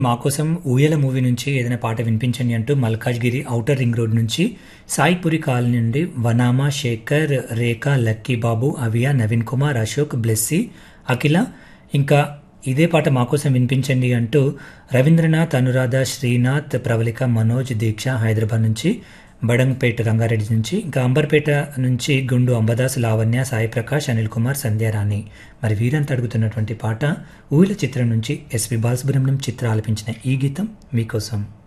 మా కోసం ఊయల మూవీ నుంచి ఏదైనా పాట వినిపించండి అంటూ మల్కాజ్గిరి ఔటర్ రింగ్ రోడ్ నుంచి సాయిపురి కాలనీ నుండి వనామా శేఖర్ రేఖ లక్కీ బాబు అవియా నవీన్ కుమార్ అశోక్ బ్లెస్సీ అఖిల ఇంకా ఇదే పాట మా కోసం వినిపించండి అంటూ రవీంద్రనాథ్ అనురాధ శ్రీనాథ్ ప్రవళిక మనోజ్ దీక్ష హైదరాబాద్ నుంచి బడంగ్పేట రంగారెడ్డి నుంచి ఇంకా అంబర్పేట నుంచి గుండు అంబదాస్ లావణ్య సాయి ప్రకాష్ అనిల్ కుమార్ సంధ్యారాణి మరి వీరంతా అడుగుతున్నటువంటి పాట ఊహిల చిత్రం నుంచి ఎస్పి బాలసుబ్రహ్మణ్యం చిత్ర ఆలపించిన ఈ గీతం మీకోసం